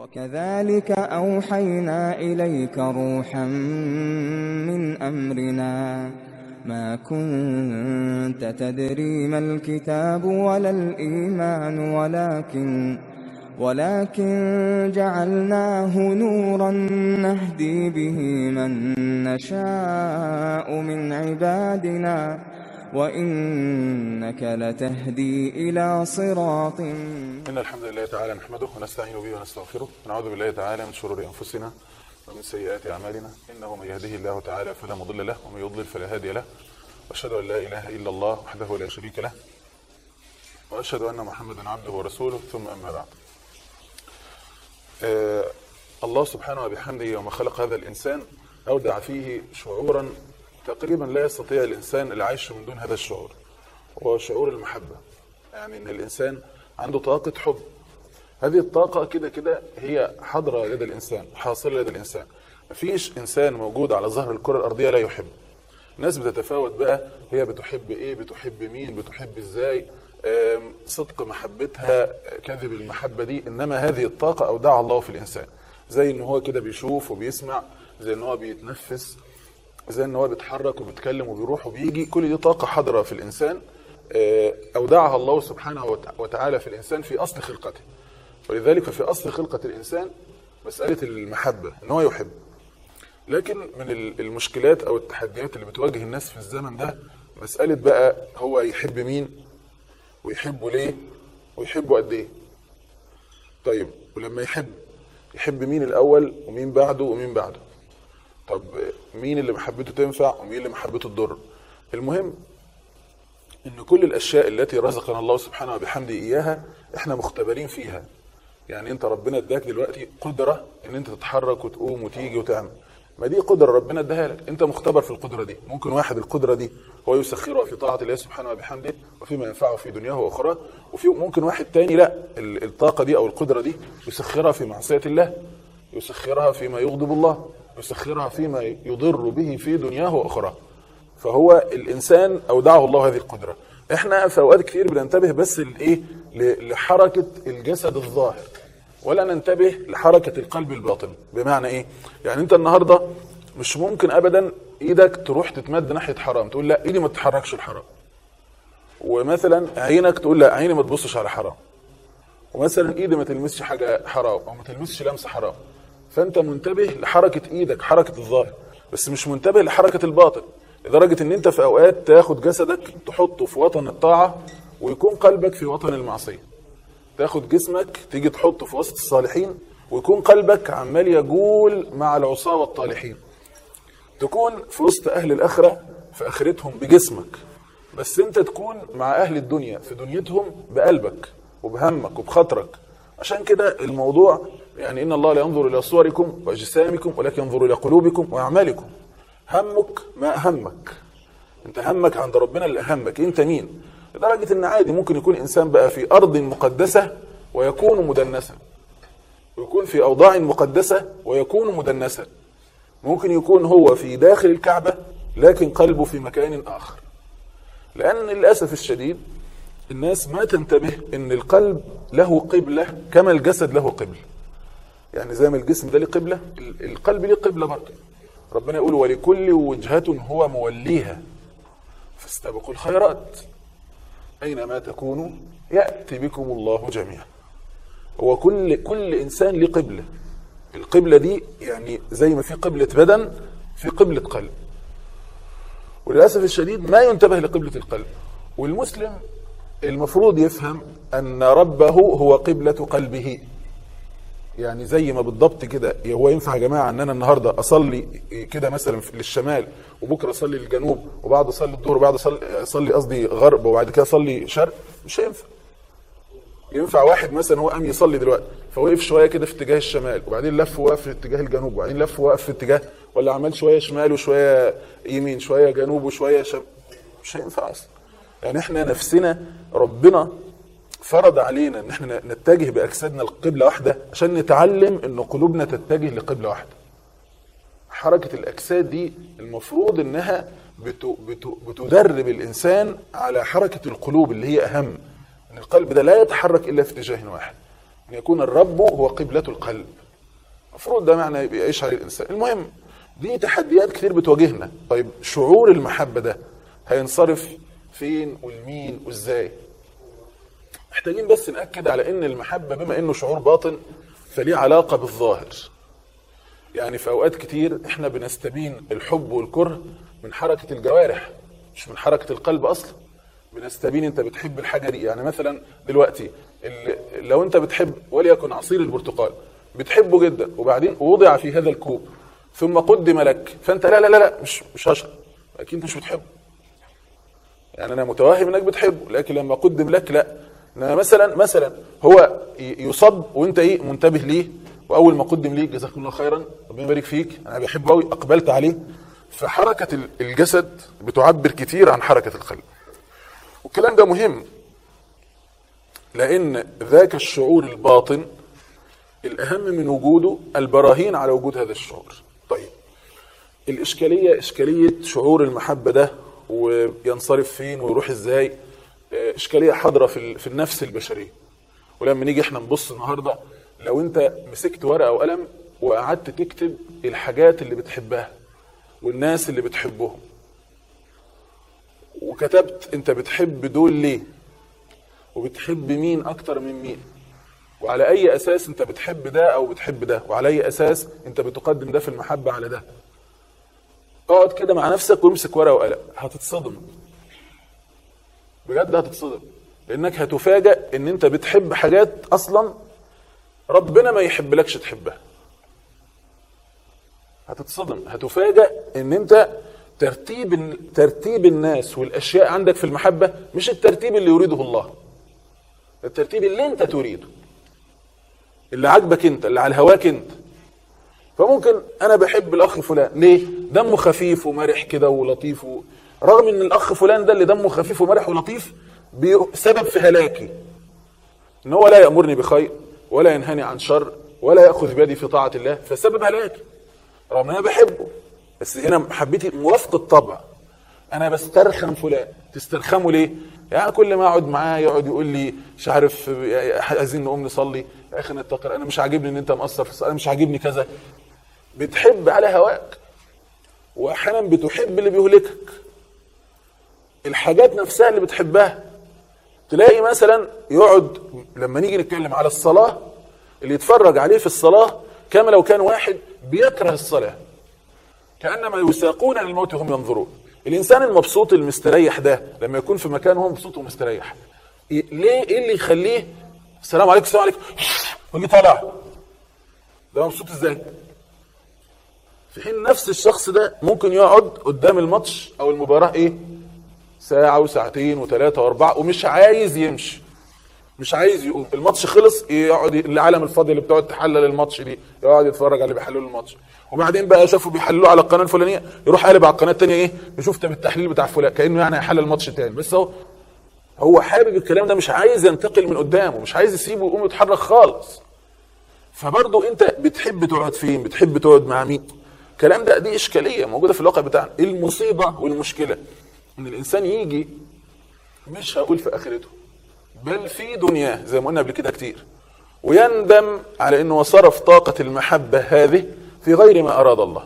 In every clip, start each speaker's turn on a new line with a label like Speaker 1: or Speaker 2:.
Speaker 1: وكذلك أوحينا إليك روحا من أمرنا ما كنت تدري ما الكتاب ولا الإيمان ولكن ولكن جعلناه نورا نهدي به من نشاء من عبادنا وإنك لتهدي إلى صراط
Speaker 2: إن الحمد لله تعالى نحمده ونستعين به ونستغفره ونعوذ بالله تعالى من شرور أنفسنا ومن سيئات أعمالنا إنه من يهده الله تعالى فلا مضل له ومن يضلل فلا هادي له وأشهد أن لا إله إلا الله وحده لا شريك له وأشهد أن محمدا عبده ورسوله ثم أما بعد آه الله سبحانه وبحمده يوم خلق هذا الإنسان أودع فيه شعورا تقريبا لا يستطيع الإنسان العيش من دون هذا الشعور وهو شعور المحبة يعني إن الإنسان عنده طاقة حب هذه الطاقة كده كده هي حاضرة لدى الإنسان حاصلة لدى الإنسان مفيش إنسان موجود على ظهر الكرة الأرضية لا يحب الناس بتتفاوت بقى هي بتحب إيه بتحب مين بتحب إزاي آم، صدق محبتها كذب المحبة دي إنما هذه الطاقة أودعها الله في الإنسان زي إن هو كده بيشوف وبيسمع زي إن هو بيتنفس زي ان هو بيتحرك وبيتكلم وبيروح وبيجي كل دي طاقه حاضره في الانسان آه، اودعها الله سبحانه وت- وتعالى في الانسان في اصل خلقته ولذلك ففي اصل خلقه الانسان مساله المحبه ان هو يحب لكن من ال- المشكلات او التحديات اللي بتواجه الناس في الزمن ده مساله بقى هو يحب مين ويحبه ليه ويحبه قد ايه طيب ولما يحب يحب مين الاول ومين بعده ومين بعده طب مين اللي محبته تنفع ومين اللي محبته تضر المهم ان كل الاشياء التي رزقنا الله سبحانه وبحمده اياها احنا مختبرين فيها يعني انت ربنا اداك دلوقتي قدره ان انت تتحرك وتقوم وتيجي وتعمل ما دي قدره ربنا اداها لك انت مختبر في القدره دي ممكن واحد القدره دي هو يسخرها في طاعه الله سبحانه وبحمده وفيما ينفعه في دنياه واخراه وفي ممكن واحد تاني لا ال- الطاقه دي او القدره دي يسخرها في معصيه الله يسخرها فيما يغضب الله يسخرها فيما يضر به في دنياه واخراه فهو الانسان اودعه الله هذه القدره احنا في اوقات كتير بننتبه بس لايه ل- لحركه الجسد الظاهر ولا ننتبه لحركه القلب الباطن بمعنى ايه يعني انت النهارده مش ممكن ابدا ايدك تروح تتمد ناحيه حرام تقول لا ايدي ما تتحركش الحرام ومثلا عينك تقول لا عيني ما تبصش على حرام ومثلا ايدي ما تلمسش حاجه حرام او ما تلمسش لمسه حرام فانت منتبه لحركه ايدك حركه الظاهر بس مش منتبه لحركه الباطن لدرجه ان انت في اوقات تاخد جسدك تحطه في وطن الطاعه ويكون قلبك في وطن المعصيه تاخد جسمك تيجي تحطه في وسط الصالحين ويكون قلبك عمال يجول مع العصاه والطالحين تكون في وسط اهل الاخره في اخرتهم بجسمك بس انت تكون مع اهل الدنيا في دنيتهم بقلبك وبهمك وبخاطرك عشان كده الموضوع يعني ان الله لا ينظر الى صوركم واجسامكم ولكن ينظر الى قلوبكم واعمالكم همك ما همك انت همك عند ربنا اللي همك انت مين لدرجه ان عادي ممكن يكون انسان بقى في ارض مقدسه ويكون مدنسا ويكون في اوضاع مقدسه ويكون مدنسا ممكن يكون هو في داخل الكعبه لكن قلبه في مكان اخر لان للاسف الشديد الناس ما تنتبه ان القلب له قبله كما الجسد له قبله يعني زي ما الجسم ده ليه قبله ال- القلب ليه قبله برضه ربنا يقول ولكل وجهة هو موليها فاستبقوا الخيرات أينما تكونوا يأتي بكم الله جميعا هو كل كل إنسان ليه قبلة القبلة دي يعني زي ما في قبلة بدن في قبلة قلب وللأسف الشديد ما ينتبه لقبلة القلب والمسلم المفروض يفهم أن ربه هو قبلة قلبه يعني زي ما بالضبط كده هو ينفع يا جماعه ان انا النهارده اصلي كده مثلا في- للشمال وبكره اصلي للجنوب وبعد اصلي الظهر وبعد اصلي اصلي قصدي غرب وبعد كده اصلي شرق مش هينفع ينفع واحد مثلا هو قام يصلي دلوقتي فوقف شويه كده في اتجاه الشمال وبعدين لف وقف في اتجاه الجنوب وبعدين لف وقف في اتجاه ولا عمل شويه شمال وشويه يمين شويه جنوب وشويه شمال مش هينفع اصلا يعني احنا نفسنا ربنا فرض علينا ان احنا نتجه باجسادنا لقبله واحده عشان نتعلم ان قلوبنا تتجه لقبله واحده حركه الاجساد دي المفروض انها بت... بت... بتدرب الانسان على حركه القلوب اللي هي اهم ان القلب ده لا يتحرك الا في اتجاه واحد ان يكون الرب هو قبلة القلب المفروض ده معنى يعيش عليه الانسان المهم دي تحديات كتير بتواجهنا طيب شعور المحبة ده هينصرف فين والمين وازاي محتاجين بس نأكد على ان المحبة بما انه شعور باطن فليه علاقة بالظاهر يعني في اوقات كتير احنا بنستبين الحب والكره من حركة الجوارح مش من حركة القلب اصلا بنستبين انت بتحب الحاجة دي يعني مثلا دلوقتي ال- لو انت بتحب وليكن عصير البرتقال بتحبه جدا وبعدين وضع في هذا الكوب ثم قدم لك فانت لا لا لا لا مش مش هشرب اكيد انت مش بتحبه يعني انا متوهم انك بتحبه لكن لما قدم لك لا انما مثلا مثلا هو ي- يصب وانت ايه منتبه ليه واول ما قدم ليك جزاك الله خيرا ربنا يبارك فيك انا بحبه قوي اقبلت عليه فحركه ال- الجسد بتعبر كتير عن حركه القلب والكلام ده مهم لان ذاك الشعور الباطن الاهم من وجوده البراهين على وجود هذا الشعور طيب الإشكالية إشكالية شعور المحبة ده وينصرف فين ويروح إزاي آه، إشكالية حاضرة في ال- في النفس البشرية ولما نيجي إحنا نبص النهاردة لو أنت مسكت ورقة وقلم وقعدت تكتب الحاجات اللي بتحبها والناس اللي بتحبهم وكتبت أنت بتحب دول ليه وبتحب مين أكتر من مين وعلى أي أساس أنت بتحب ده أو بتحب ده وعلى أي أساس أنت بتقدم ده في المحبة على ده اقعد كده مع نفسك وامسك ورقه وقلم هتتصدم بجد هتتصدم لانك هتفاجأ ان انت بتحب حاجات اصلا ربنا ما يحبلكش تحبها هتتصدم هتفاجأ ان انت ترتيب ترتيب الناس والاشياء عندك في المحبه مش الترتيب اللي يريده الله الترتيب اللي انت تريده اللي عاجبك انت اللي على هواك انت فممكن انا بحب الاخ فلان ليه دمه خفيف ومرح كده ولطيف و... رغم ان الاخ فلان ده اللي دمه خفيف ومرح ولطيف بي... سبب في هلاكي ان هو لا يامرني بخير ولا ينهاني عن شر ولا ياخذ بيدي في طاعه الله فسبب هلاكي رغم ان انا بحبه بس هنا محبتي موافقه الطبع انا بسترخم فلان تسترخمه ليه يعني كل ما اقعد معاه يقعد يقول لي مش عارف عايزين نقوم نصلي يا اخي نتقر انا مش عاجبني ان انت مقصر في الصلاه انا مش عاجبني كذا بتحب على هواك واحيانا بتحب اللي بيهلكك الحاجات نفسها اللي بتحبها تلاقي مثلا يقعد لما نيجي نتكلم على الصلاه اللي يتفرج عليه في الصلاه كما لو كان واحد بيكره الصلاه كانما يساقون للموت وهم ينظرون الانسان المبسوط المستريح ده لما يكون في مكان هو مبسوط ومستريح إيه- ليه ايه اللي يخليه السلام عليكم السلام عليكم ويجي طالع ده مبسوط ازاي في حين نفس الشخص ده ممكن يقعد قدام الماتش او المباراه ايه ساعه وساعتين وثلاثه واربعه ومش عايز يمشي مش عايز يقوم الماتش خلص يقعد العالم الفاضي اللي بتقعد تحلل الماتش دي يقعد يتفرج على اللي بيحللوا الماتش وبعدين بقى شافوا بيحللوا على القناه الفلانيه يروح قالب على القناه الثانيه ايه يشوف طب التحليل بتاع فلان كانه يعني هيحلل ماتش تاني بس هو هو حابب الكلام ده مش عايز ينتقل من قدامه مش عايز يسيبه ويقوم يتحرك خالص فبرضه انت بتحب تقعد فين بتحب تقعد مع مين الكلام ده دي اشكاليه موجوده في الواقع بتاعنا المصيبه والمشكله ان الانسان يجي مش هقول في اخرته بل في دنياه زي ما قلنا قبل كده كتير ويندم على انه صرف طاقه المحبه هذه في غير ما اراد الله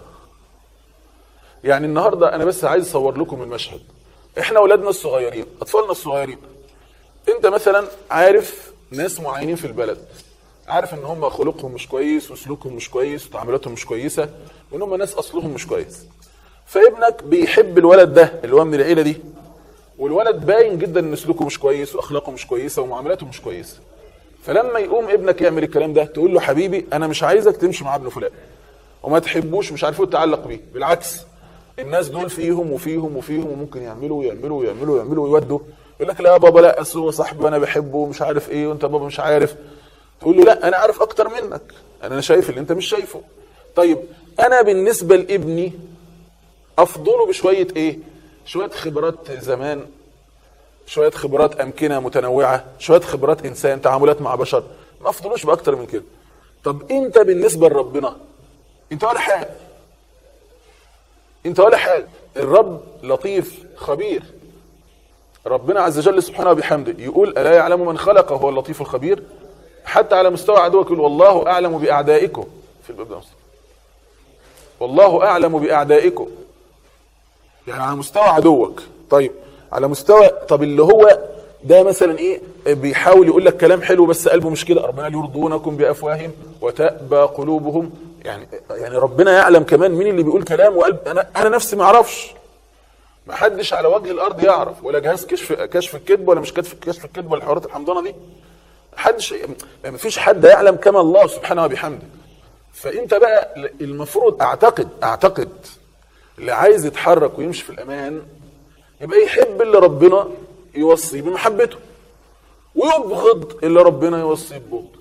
Speaker 2: يعني النهارده انا بس عايز اصور لكم المشهد احنا اولادنا الصغيرين اطفالنا الصغيرين انت مثلا عارف ناس معينين في البلد عارف ان هم خلقهم مش كويس وسلوكهم مش كويس وتعاملاتهم مش كويسه وان هم ناس اصلهم مش كويس فابنك بيحب الولد ده اللي هو من العيله دي والولد باين جدا ان سلوكه مش كويس واخلاقه مش كويسه ومعاملاته مش كويسه فلما يقوم ابنك يعمل الكلام ده تقول له حبيبي انا مش عايزك تمشي مع ابن فلان وما تحبوش مش عارف ايه تتعلق بيه بالعكس الناس دول فيهم وفيهم وفيهم وممكن يعملوا ويعملوا ويعملوا ويعملوا ويودوا يقول لك لا يا بابا لا اصل هو صاحبي انا بحبه ومش عارف ايه وانت بابا مش عارف تقول له لا انا عارف اكتر منك انا شايف اللي انت مش شايفه طيب انا بالنسبه لابني افضله بشويه ايه شويه خبرات زمان شويه خبرات امكنه متنوعه شويه خبرات انسان تعاملات مع بشر ما افضلوش باكتر من كده طب انت بالنسبه لربنا انت ولا حاجه انت ولا حاجه الرب لطيف خبير ربنا عز وجل سبحانه وبحمده يقول الا يعلم من خلق هو اللطيف الخبير حتى على مستوى عدوك يقول والله اعلم باعدائكم في الباب ده أصلاً. والله اعلم باعدائكم يعني على مستوى عدوك طيب على مستوى طب اللي هو ده مثلا ايه بيحاول يقول لك كلام حلو بس قلبه مش كده ربنا يرضونكم بافواههم وتأبى قلوبهم يعني يعني ربنا يعلم كمان مين اللي بيقول كلام وقلب انا انا نفسي ما اعرفش ما حدش على وجه الارض يعرف ولا جهاز كشف كشف الكذب ولا مش كشف كشف الكذب ولا الحوارات الحمضانه دي حدش ما فيش حد يعلم كما الله سبحانه وبحمده فانت بقى المفروض اعتقد اعتقد اللي عايز يتحرك ويمشي في الامان يبقى يحب اللي ربنا يوصيه بمحبته ويبغض اللي ربنا يوصيه ببغضه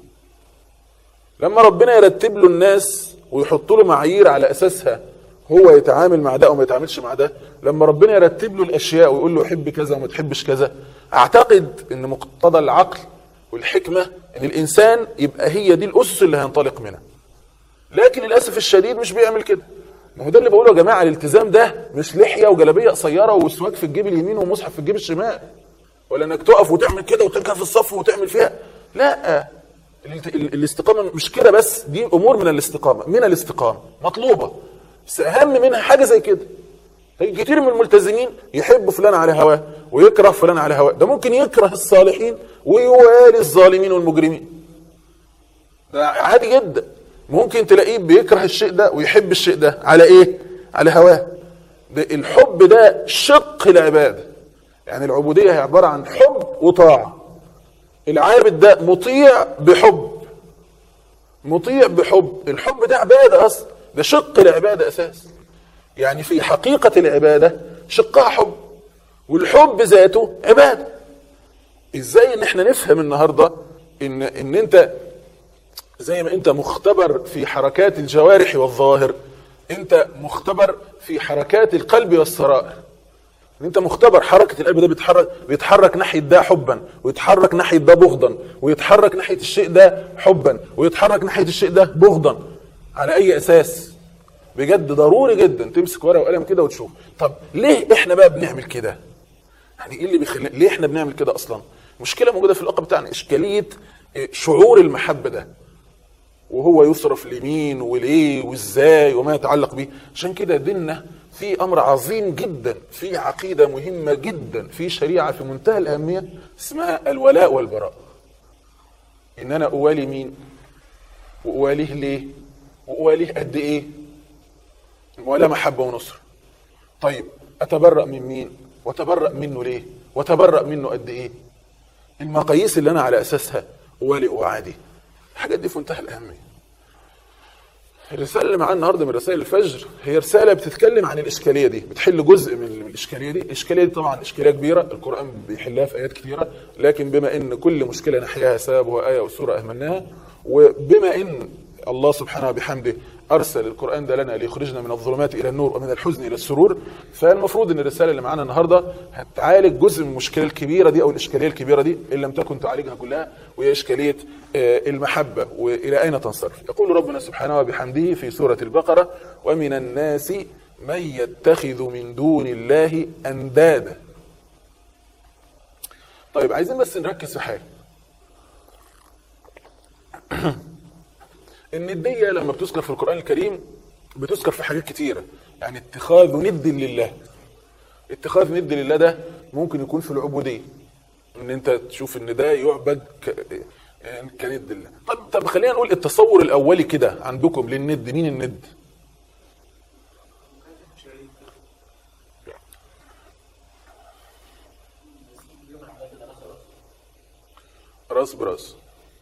Speaker 2: لما ربنا يرتب له الناس ويحط له معايير على اساسها هو يتعامل مع ده او ما يتعاملش مع ده لما ربنا يرتب له الاشياء ويقول له حب كذا وما تحبش كذا اعتقد ان مقتضى العقل والحكمه ان الانسان يبقى هي دي الاسس اللي هينطلق منها لكن للاسف الشديد مش بيعمل كده ما هو ده اللي بقوله يا جماعه الالتزام ده مش لحيه وجلابيه قصيره وسواك في الجيب اليمين ومصحف في الجيب الشمال ولا انك تقف وتعمل كده وتركع في الصف وتعمل فيها لا الالت- ال- الاستقامه مش كده بس دي امور من الاستقامه من الاستقامه مطلوبه بس اهم منها حاجه زي كده طيب كتير من الملتزمين يحب فلان على هواه ويكره فلان على هواه ده ممكن يكره الصالحين ويوالي الظالمين والمجرمين ده عادي جدا ممكن تلاقيه بيكره الشيء ده ويحب الشيء ده على ايه على هواه ده الحب ده شق العباده يعني العبوديه هي عباره عن حب وطاعه العابد ده مطيع بحب مطيع بحب الحب ده عباده اصلا ده شق العباده اساس يعني في حقيقه العباده شقها حب والحب ذاته عباده ازاي ان احنا نفهم النهارده ان ان انت زي ما انت مختبر في حركات الجوارح والظاهر انت مختبر في حركات القلب والسرائر ان انت مختبر حركه القلب ده بيتحرك بيتحرك ناحيه ده حبا ويتحرك ناحيه ده بغضا ويتحرك ناحيه الشيء ده حبا ويتحرك ناحيه الشيء ده بغضا على اي اساس بجد ضروري جدا تمسك ورقه وقلم كده وتشوف طب ليه احنا بقى بنعمل كده يعني ايه اللي بيخلي ليه احنا بنعمل كده اصلا مشكله موجوده في الواقع بتاعنا اشكاليه اه، شعور المحبه ده وهو يصرف لمين وليه وازاي وما يتعلق به عشان كده ديننا في امر عظيم جدا في عقيده مهمه جدا في شريعه في منتهى الاهميه اسمها الولاء والبراء ان انا اوالي مين واواليه ليه واواليه قد ايه ولا محبه ونصر طيب اتبرأ من مين وتبرأ منه ليه وتبرأ منه قد ايه المقاييس اللي انا على اساسها اوالي واعادي الحاجات دي في منتهى الاهميه الرساله اللي معانا النهارده من رسائل الفجر هي رساله بتتكلم عن الاشكاليه دي بتحل جزء من من الاشكاليه دي الاشكاليه دي طبعا اشكاليه كبيره القران بيحلها في ايات كثيره لكن بما ان كل مشكله نحياها سببها ايه وسوره اهملناها وبما ان الله سبحانه وبحمده ارسل القران ده لنا ليخرجنا من الظلمات الى النور ومن الحزن الى السرور فالمفروض ان الرساله اللي معانا النهارده هتعالج جزء من المشكله الكبيره دي او الاشكاليه الكبيره دي ان لم تكن تعالجها كلها وهي اشكاليه آه، المحبه والى اين تنصرف يقول ربنا سبحانه وبحمده في سوره البقره ومن الناس من يتخذ من دون الله اندادا طيب عايزين بس نركز في حاجه الندية لما بتذكر في القرآن الكريم بتذكر في حاجات كتيرة يعني اتخاذ ند لله اتخاذ ند لله ده ممكن يكون في العبودية ان انت تشوف ان ده يعبد ك... يعني كند لله طب طب خلينا نقول التصور الاولي كده عندكم للند مين الند راس براس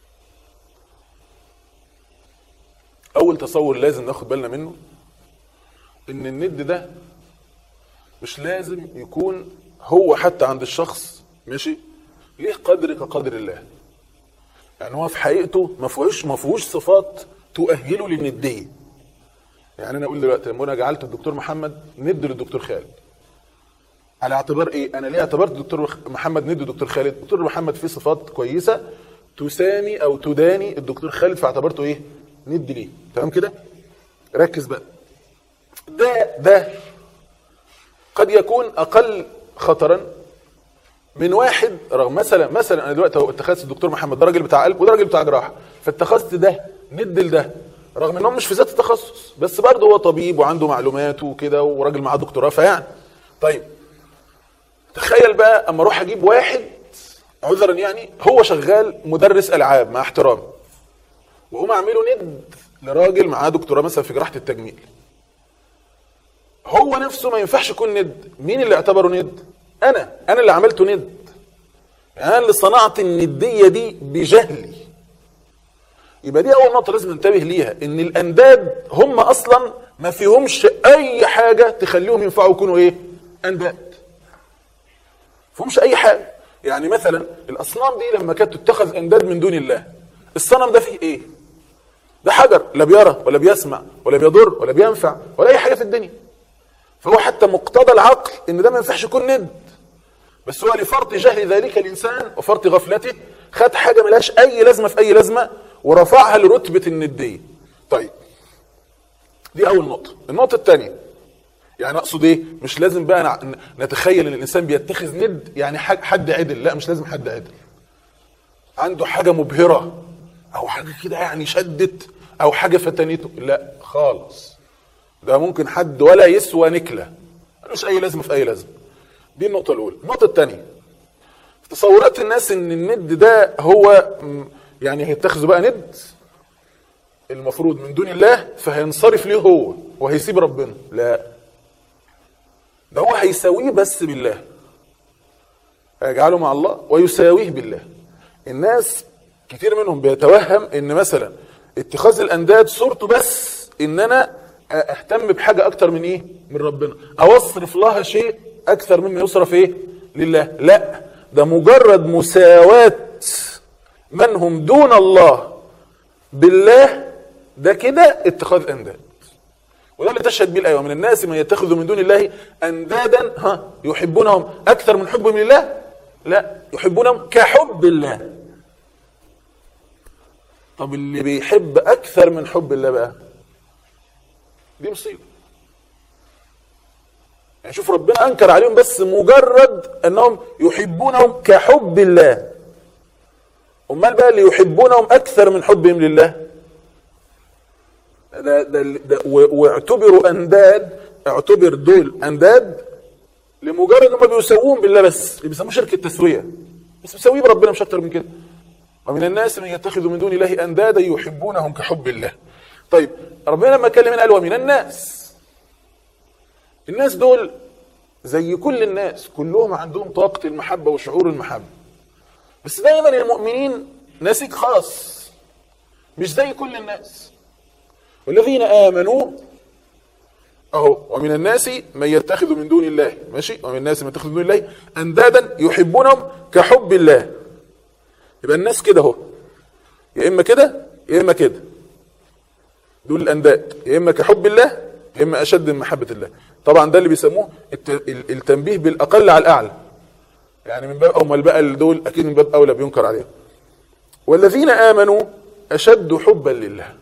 Speaker 2: اول تصور لازم ناخد بالنا منه ان الند ده مش لازم يكون هو حتى عند الشخص ماشي ليه قدر كقدر الله يعني هو في حقيقته ما فيهوش ما فيهوش صفات تؤهله للنديه يعني انا اقول دلوقتي لما انا جعلت الدكتور محمد ند للدكتور خالد على اعتبار ايه انا ليه اعتبرت الدكتور محمد ند الدكتور خالد الدكتور محمد فيه صفات كويسه تسامي او تداني الدكتور خالد فاعتبرته ايه ند ليه تمام كده ركز بقى ده ده قد يكون اقل خطرا من واحد رغم مثلا مثلا انا دلوقتي اهو اتخذت الدكتور محمد ده راجل بتاع قلب وده راجل بتاع جراحه فاتخذت ده ند لده رغم انهم مش في ذات التخصص بس برضه هو طبيب وعنده معلومات وكده وراجل معاه دكتوراه فيعني طيب تخيل بقى اما اروح اجيب واحد عذرا يعني هو شغال مدرس العاب مع احترامي وهم اعملوا ند لراجل معاه دكتوراه مثلا في جراحه التجميل هو نفسه ما ينفعش يكون ند مين اللي اعتبره ند انا انا اللي عملته ند انا اللي صنعت النديه دي بجهلي يبقى دي اول نقطه لازم ننتبه ليها ان الانداد هم اصلا ما فيهمش اي حاجه تخليهم ينفعوا يكونوا ايه انداد فيهمش اي حاجه يعني مثلا الاصنام دي لما كانت تتخذ انداد من دون الله الصنم ده فيه ايه ده حجر لا بيرى ولا بيسمع ولا بيضر ولا بينفع ولا اي حاجه في الدنيا فهو حتى مقتضى العقل ان ده ما ينفعش يكون ند بس هو لفرط جهل ذلك الانسان وفرط غفلته خد حاجه ملهاش اي لازمه في اي لازمه ورفعها لرتبه النديه طيب دي اول نقطه النقطه الثانيه يعني اقصد ايه مش لازم بقى نع- نتخيل ان الانسان بيتخذ ند يعني حاج- حد عدل لا مش لازم حد عدل عنده حاجه مبهره او حاجه كده يعني شدت او حاجه فتنته لا خالص ده ممكن حد ولا يسوى نكله ملوش اي لازمه في اي لازمه دي النقطه الاولى النقطه الثانيه تصورات الناس ان الند ده هو م، يعني هيتخذوا بقى ند المفروض من دون الله فهينصرف ليه هو وهيسيب ربنا لا ده هو هيساويه بس بالله هيجعله مع الله ويساويه بالله الناس كتير منهم بيتوهم ان مثلا اتخاذ الانداد صورته بس ان انا اهتم بحاجه اكتر من ايه من ربنا او اصرف لها شيء اكثر مما يصرف ايه لله لا ده مجرد مساواه من هم دون الله بالله ده كده اتخاذ انداد وده اللي تشهد به الايه ومن الناس من يتخذ من دون الله اندادا ها يحبونهم اكثر من حبهم لله لا يحبونهم كحب الله طب اللي بيحب اكثر من حب الله بقى دي مصيبه يعني شوف ربنا انكر عليهم بس مجرد انهم يحبونهم كحب الله امال بقى اللي يحبونهم اكثر من حبهم لله ده ده, ده و- واعتبروا انداد اعتبر دول انداد لمجرد هم بيسوون بالله بس اللي بيسموه شركه تسويه بس بيسويه بربنا مش اكتر من كده ومن الناس من يتخذ من دون الله اندادا يحبونهم كحب الله طيب ربنا لما كلم قال ومن الناس الناس دول زي كل الناس كلهم عندهم طاقة المحبة وشعور المحبة بس دايما المؤمنين نسيج خاص مش زي كل الناس والذين آمنوا أهو ومن الناس من يتخذ من دون الله ماشي ومن الناس من يتخذ من دون الله أندادا يحبونهم كحب الله يبقى الناس كده اهو يا إما كده يا إما كده دول الأنداد يا إما كحب الله يا إما أشد من محبة الله طبعا ده اللي بيسموه الت- ال- التنبيه بالأقل على الأعلى يعني من باب أمال بقى دول أكيد من باب أولى بينكر عليهم والذين آمنوا أشد حبا لله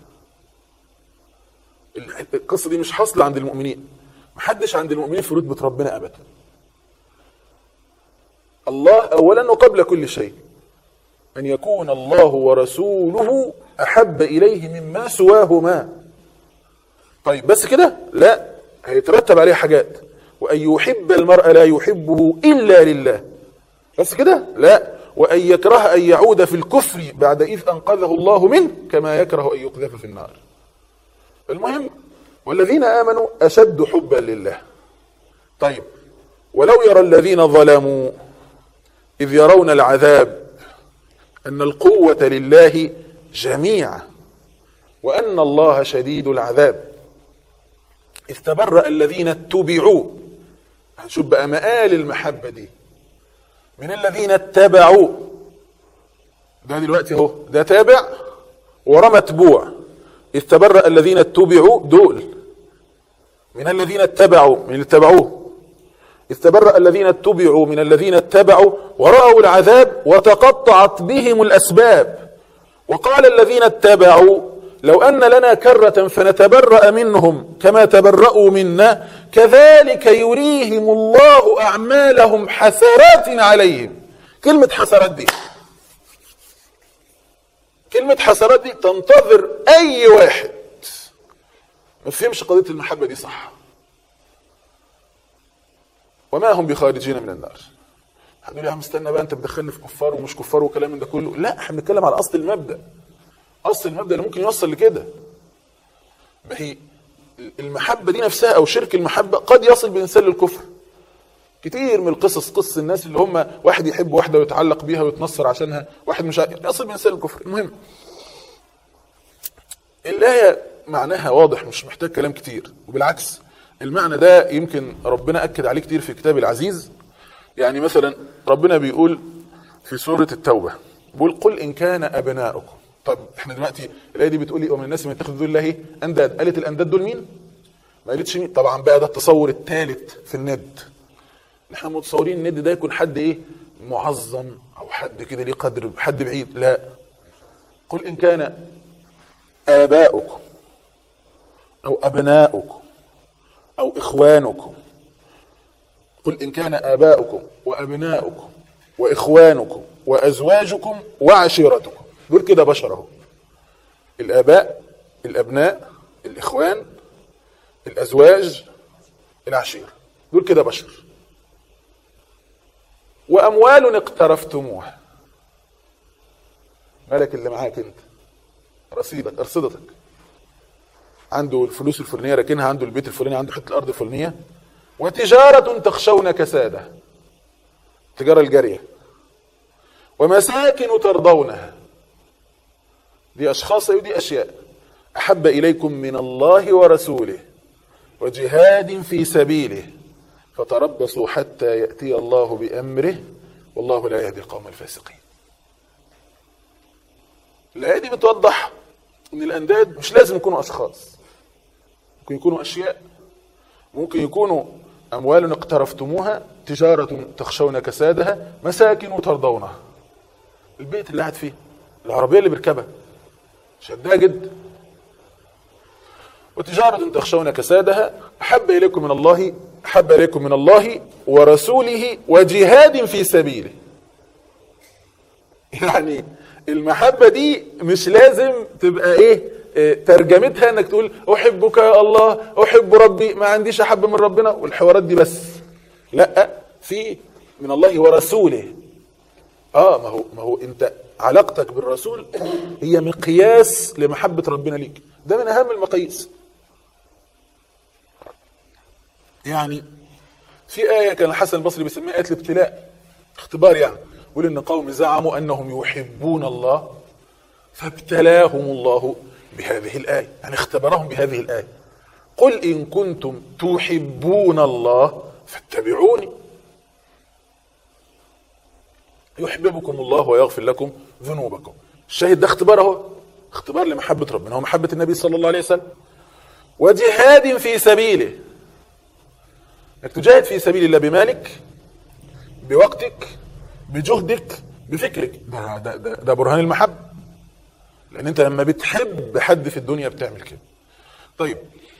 Speaker 2: القصة دي مش حاصلة عند المؤمنين محدش عند المؤمنين في رتبة ربنا أبدا الله أولا وقبل كل شيء أن يكون الله ورسوله أحب إليه مما سواهما طيب بس كده لا هيترتب عليه حاجات وأن يحب المرء لا يحبه إلا لله بس كده لا وأن يكره أن يعود في الكفر بعد إذ أنقذه الله منه كما يكره أن يقذف في النار المهم والذين آمنوا أشد حبا لله طيب ولو يرى الذين ظلموا إذ يرون العذاب أن القوة لله جميعا وأن الله شديد العذاب إذ تبرأ الذين اتبعوا هنشوف بقى مآل المحبة دي من الذين اتبعوا ده دلوقتي اهو ده تابع ورا متبوع إذ تبرأ الذين اتبعوا دول من الذين اتبعوا من اللي اتبعوه إذ تبرأ الذين اتبعوا من الذين اتبعوا ورأوا العذاب وتقطعت بهم الأسباب وقال الذين اتبعوا لو أن لنا كرة فنتبرأ منهم كما تبرأوا منا كذلك يريهم الله أعمالهم حسرات عليهم كلمة حسرات دي كلمة حسرات دي تنتظر أي واحد ما فهمش قضية المحبة دي صح وما هم بخارجين من النار هتقول يا عم استنى بقى انت بتدخلني في كفار ومش كفار وكلام من ده كله لا احنا بنتكلم على اصل المبدا اصل المبدا اللي ممكن يوصل لكده ما هي المحبه دي نفسها او شرك المحبه قد يصل بانسان للكفر كتير من القصص قصص الناس اللي هم واحد يحب واحده ويتعلق بيها ويتنصر عشانها واحد مش عارف يصل بانسان للكفر المهم الايه معناها واضح مش محتاج كلام كتير وبالعكس المعنى ده يمكن ربنا اكد عليه كتير في كتاب العزيز يعني مثلا ربنا بيقول في سوره التوبه بيقول قل ان كان ابناؤكم طب احنا دلوقتي الايه دي بتقول ايه ومن الناس من يتخذ دون الله انداد قالت الانداد دول مين؟ ما قالتش مين طبعا بقى ده التصور الثالث في الند احنا متصورين الند ده يكون حد ايه معظم او حد كده ليه قدر حد بعيد لا قل ان كان اباؤكم او ابناؤكم او اخوانكم قل ان كان اباؤكم وابناؤكم واخوانكم وازواجكم وعشيرتكم دول كده بشر اهو الاباء الابناء الاخوان الازواج العشيره دول كده بشر واموال اقترفتموها مالك اللي معاك انت رصيدك ارصدتك عنده الفلوس الفلانيه راكنها عنده البيت الفلاني عنده حته الارض الفلانيه وتجاره تخشون كسادها التجاره الجاريه ومساكن ترضونها دي اشخاص ودي اشياء احب اليكم من الله ورسوله وجهاد في سبيله فتربصوا حتى ياتي الله بامره والله لا يهدي القوم الفاسقين الايه دي بتوضح ان الانداد مش لازم يكونوا اشخاص ممكن يكونوا اشياء ممكن يكونوا اموال اقترفتموها تجاره تخشون كسادها مساكن ترضونها البيت اللي قاعد فيه العربيه اللي بيركبها شدها جدا وتجارة تخشون كسادها أحب إليكم من الله أحب إليكم من الله ورسوله وجهاد في سبيله يعني المحبة دي مش لازم تبقى إيه إيه، ترجمتها انك تقول احبك يا الله احب ربي ما عنديش احب من ربنا والحوارات دي بس لا في من الله ورسوله اه ما هو ما هو انت علاقتك بالرسول هي مقياس لمحبة ربنا ليك ده من اهم المقاييس يعني في آية كان الحسن البصري بيسميها آية الابتلاء اختبار يعني يقول إن قوم زعموا أنهم يحبون الله فابتلاهم الله بهذه الآية يعني اختبرهم بهذه الآية قل إن كنتم تحبون الله فاتبعوني يحببكم الله ويغفر لكم ذنوبكم الشاهد ده اختبار اهو اختبار لمحبة ربنا هو محبة النبي صلى الله عليه وسلم وجهاد في سبيله انك تجاهد في سبيل الله بمالك بوقتك بجهدك بفكرك ده ده ده, ده برهان المحبة لان انت لما بتحب حد في الدنيا بتعمل كده طيب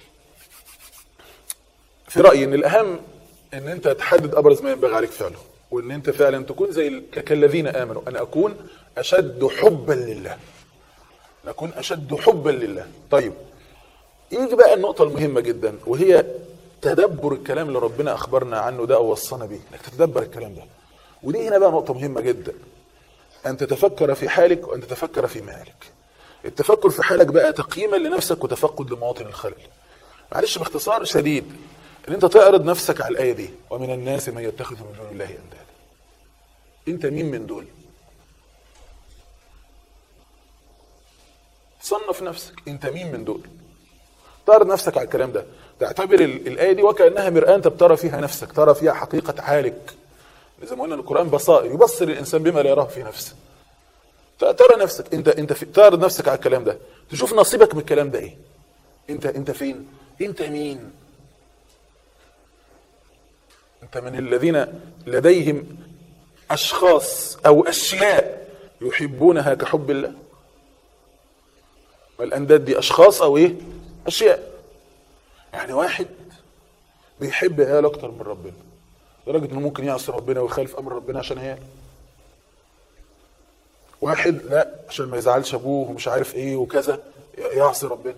Speaker 2: في رأيي ان الاهم ان انت تحدد ابرز ما ينبغي عليك فعله وان انت فعلا تكون زي ال- كالذين امنوا ان اكون اشد حبا لله ان اكون اشد حبا لله طيب يجي بقى النقطة المهمة جدا وهي تدبر الكلام اللي ربنا اخبرنا عنه ده او وصانا بيه انك تتدبر الكلام ده ودي هنا بقى نقطة مهمة جدا ان تتفكر في حالك وان تتفكر في مالك التفكر في حالك بقى تقييما لنفسك وتفقد لمواطن الخلل معلش باختصار شديد ان انت تعرض نفسك على الايه دي ومن الناس من يتخذ من دون الله اندادا انت مين من دول صنف نفسك انت مين من دول تعرض نفسك على الكلام ده تعتبر ال- الايه دي وكانها مرآه انت بترى فيها نفسك ترى فيها حقيقه حالك زي ما قلنا القران بصائر يبصر الانسان بما لا يراه في نفسه ت- ترى نفسك انت انت في تعرض نفسك على الكلام ده تشوف نصيبك من الكلام ده ايه انت انت فين انت مين انت من الذين لديهم اشخاص او اشياء يحبونها كحب الله والانداد دي اشخاص او ايه اشياء يعني واحد بيحب عياله اكتر من ربنا لدرجه انه ممكن يعصي ربنا ويخالف امر ربنا عشان عياله واحد لا عشان ما يزعلش ابوه ومش عارف ايه وكذا يعصي ربنا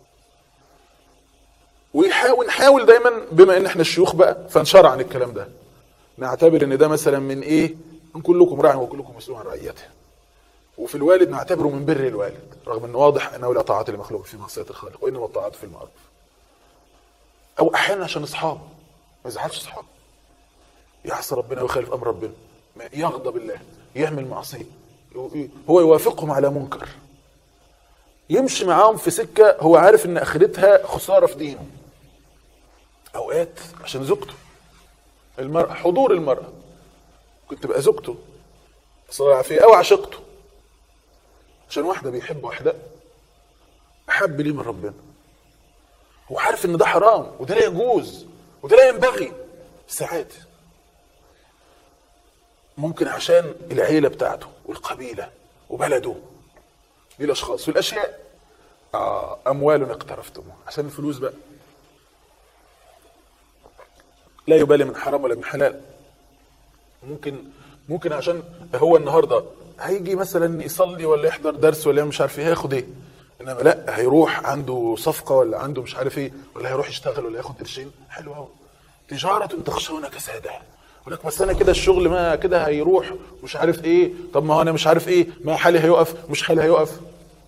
Speaker 2: ويحاول نحاول دايما بما ان احنا الشيوخ بقى فنشرع عن الكلام ده نعتبر ان ده مثلا من ايه ان كلكم راع وكلكم مسؤول عن رعيته وفي الوالد نعتبره من بر الوالد رغم انه واضح انه لا طاعه لمخلوق في معصيه الخالق وانما الطاعه في المعروف او احيانا عشان اصحابه ما يزعلش اصحابه يعصي ربنا ويخالف امر ربنا ما يغضب الله يعمل معصيه هو يوافقهم على منكر يمشي معاهم في سكه هو عارف ان اخرتها خساره في دينه اوقات عشان زوجته المراه حضور المراه كنت تبقى زوجته صلى الله عليه او عشقته عشان واحده بيحب واحده احب ليه من ربنا هو عارف ان ده حرام وده لا يجوز وده لا ينبغي ساعات ممكن عشان العيله بتاعته والقبيله وبلده دي الاشخاص والاشياء آه اموال اقترفتموها عشان الفلوس بقى لا يبالي من حرام ولا من حلال ممكن ممكن عشان هو النهارده هيجي مثلا يصلي ولا يحضر درس ولا مش عارف ايه هياخد ايه انما لا هيروح عنده صفقه ولا عنده مش عارف ايه ولا هيروح يشتغل ولا ياخد قرشين حلو قوي تجاره تخشون كسادها يقول لك بس انا كده الشغل ما كده هيروح مش عارف ايه طب ما هو انا مش عارف ايه ما حالي هيقف مش حالي هيقف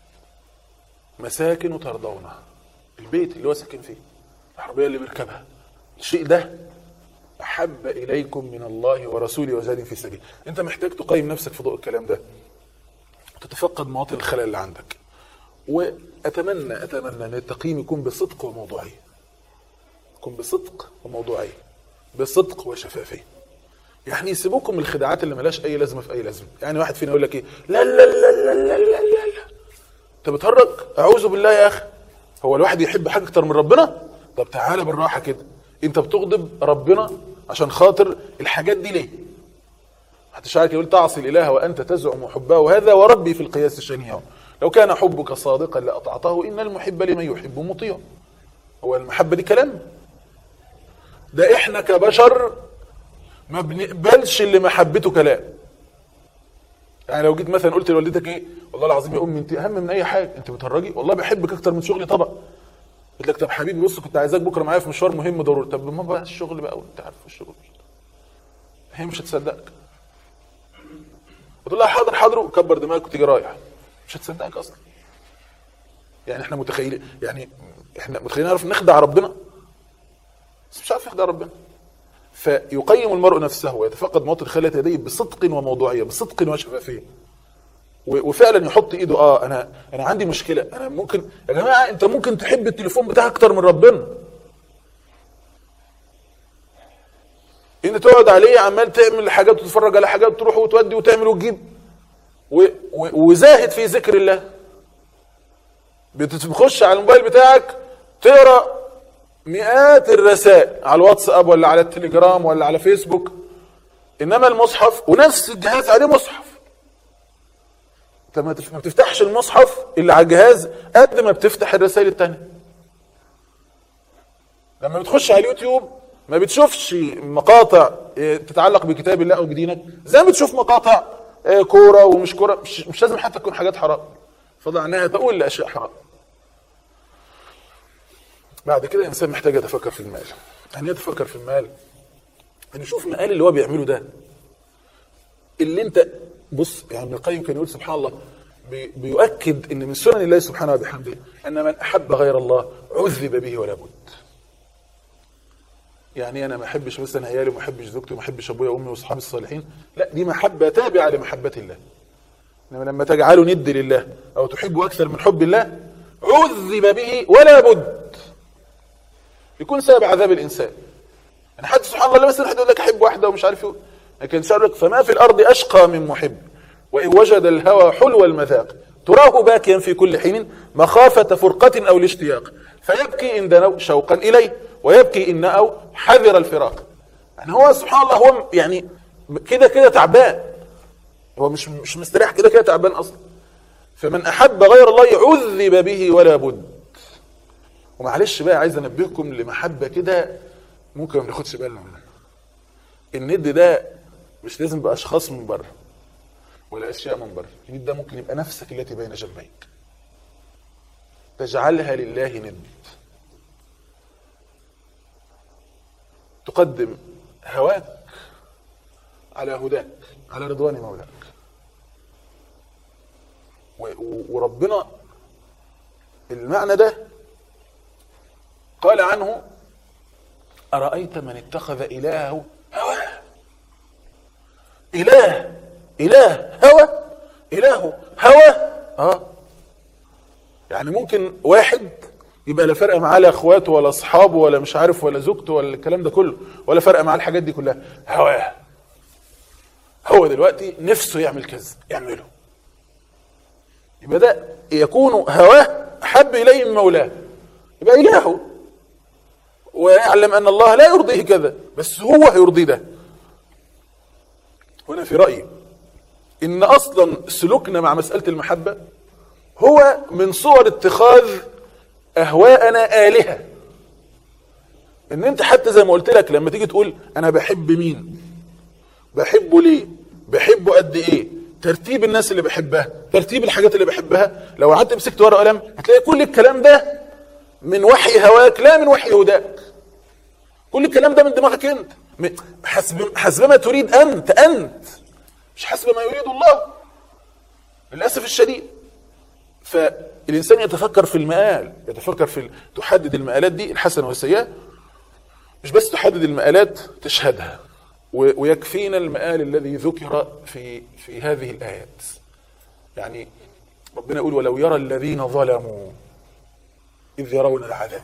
Speaker 2: مساكن ترضونها البيت اللي هو ساكن فيه العربيه اللي بيركبها الشيء ده احب اليكم من الله ورسوله وزاد في سبيل انت محتاج تقيم نفسك في ضوء الكلام ده وتتفقد مواطن الخلل اللي عندك واتمنى اتمنى ان التقييم يكون بصدق وموضوعيه يكون بصدق وموضوعيه بصدق وشفافيه يعني يسيبوكم من الخداعات اللي ملاش اي لازمه في اي لازمه يعني واحد فينا يقول لك ايه لا لا لا لا لا لا لا, لا. انت بتهرج اعوذ بالله يا اخي هو الواحد يحب حاجه اكتر من ربنا طب تعالى بالراحه كده انت بتغضب ربنا عشان خاطر الحاجات دي ليه حتى شاعر يقول تعصي الاله وانت تزعم حبه وهذا وربي في القياس الشنيع لو كان حبك صادقا لاطعته ان المحب لمن يحب مطيع هو المحبه دي كلام ده احنا كبشر ما بنقبلش اللي محبته كلام يعني لو جيت مثلا قلت لوالدتك ايه والله العظيم يا امي انت اهم من اي حاجه انت بتهرجي والله بحبك اكتر من شغلي طبعا قلت لك طب حبيبي بص كنت عايزاك بكره معايا في مشوار مهم ضروري طب ما بقى الشغل بقى وانت عارف الشغل هي مش هتصدقك وتقول لها حاضر حاضر وكبر دماغك وتيجي رايح مش هتصدقك اصلا يعني احنا متخيلين يعني احنا متخيلين نعرف نخدع ربنا بس مش عارف يخدع ربنا فيقيم المرء نفسه ويتفقد مواطن خلة يديه بصدق وموضوعيه بصدق وشفافيه وفعلا يحط ايده اه انا انا عندي مشكله انا ممكن يا جماعه انت ممكن تحب التليفون بتاعك اكتر من ربنا ان تقعد عليه عمال تعمل حاجات وتتفرج على حاجات تروح وتودي وتعمل وتجيب و... و... وزاهد في ذكر الله بتخش على الموبايل بتاعك تقرا مئات الرسائل على الواتساب ولا على التليجرام ولا على فيسبوك انما المصحف ونفس الجهاز عليه مصحف انت ما بتفتحش المصحف اللي على الجهاز قد ما بتفتح الرسائل التانية لما بتخش على اليوتيوب ما بتشوفش مقاطع تتعلق بكتاب الله او بدينك زي ما بتشوف مقاطع كوره ومش كوره مش, مش لازم حتى تكون حاجات حرام فضلا عنها تقول لاشياء حرام بعد كده الانسان محتاج يتفكر في المال يعني يتفكر في المال ان يشوف المال اللي هو بيعمله ده اللي انت بص يعني ابن القيم كان يقول سبحان الله بي بيؤكد ان من سنن الله سبحانه وبحمده ان من احب غير الله عذب به ولا بد يعني انا ما احبش مثلا عيالي وما احبش زوجتي وما احبش ابويا وامي واصحابي الصالحين لا دي محبه تابعه لمحبه الله انما لما تجعله ند لله او تحبه اكثر من حب الله عذب به ولا بد يكون سبب عذاب الانسان يعني حتى سبحان الله مثلا حد يقول لك احب واحده ومش عارف ايه لكن شرك فما في الارض اشقى من محب وان وجد الهوى حلو المذاق تراه باكيا في كل حين مخافه فرقه او الاشتياق فيبكي ان دنوا شوقا اليه ويبكي ان نأوا حذر الفراق يعني هو سبحان الله هو يعني كده كده تعبان هو مش مش مستريح كده كده تعبان اصلا فمن احب غير الله عذب به ولا بد ومعلش بقى عايز انبهكم لمحبه كده ممكن ما ناخدش بالنا منها الند ده مش لازم باشخاص من بره ولا اشياء من بره الند ده ممكن يبقى نفسك التي بين جنبيك تجعلها لله ند تقدم هواك على هداك على رضوان مولاك و- و- وربنا المعنى ده قال عنه أرأيت من اتخذ إلهه هواه إله إله هوى إله هوى اه يعني ممكن واحد يبقى لا فرق معاه لا اخواته ولا اصحابه ولا مش عارف ولا زوجته ولا الكلام ده كله ولا فرق معاه الحاجات دي كلها هواه هو دلوقتي نفسه يعمل كذا يعمله يبقى ده يكون هواه احب اليه من مولاه يبقى الهه ويعلم ان الله لا يرضيه كذا بس هو هيرضيه ده هنا في رايي ان اصلا سلوكنا مع مساله المحبه هو من صور اتخاذ اهواءنا الهه ان انت حتى زي ما قلت لك لما تيجي تقول انا بحب مين بحبه ليه بحبه قد ايه ترتيب الناس اللي بحبها ترتيب الحاجات اللي بحبها لو قعدت مسكت ورقه وقلم هتلاقي كل الكلام ده من وحي هواك لا من وحي هداك كل الكلام ده من دماغك انت م- حسب حسب ما تريد انت انت مش حسب ما يريد الله للاسف الشديد فالانسان يتفكر في المآل يتفكر في ال- تحدد المآلات دي الحسنه والسيئه مش بس تحدد المآلات تشهدها و- ويكفينا المآل الذي ذكر في في هذه الآيات يعني ربنا يقول ولو يرى الذين ظلموا إذ يرون العذاب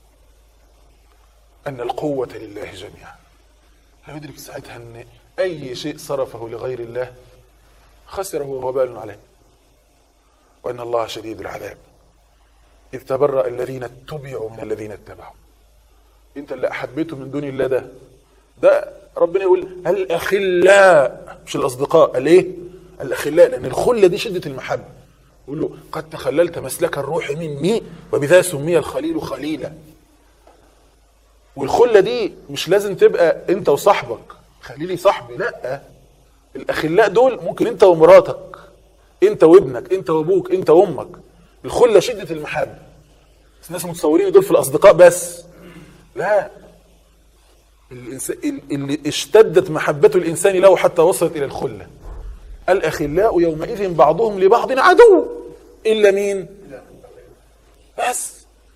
Speaker 2: أن القوة لله جميعا لا يدرك ساعتها أن أي شيء صرفه لغير الله خسره وبال عليه وأن الله شديد العذاب إذ تبرأ الذين اتبعوا من الذين اتبعوا انت اللي احبيته من دون الله ده ده ربنا يقول الاخلاء مش الاصدقاء الايه الاخلاء لان الخله دي شده المحبه يقول له قد تخللت مسلك الروح مني وبذا سمي الخليل خليلا والخله دي مش لازم تبقى انت وصاحبك خليلي صاحبي لا الاخلاء دول ممكن انت ومراتك انت وابنك انت وابوك انت وامك الخله شده المحبه بس الناس متصورين دول في الاصدقاء بس لا الإنس- ال- اللي اشتدت محبة الإنسان له حتى وصلت إلى الخلة الأخلاء يومئذ بعضهم لبعض عدو إلا مين بس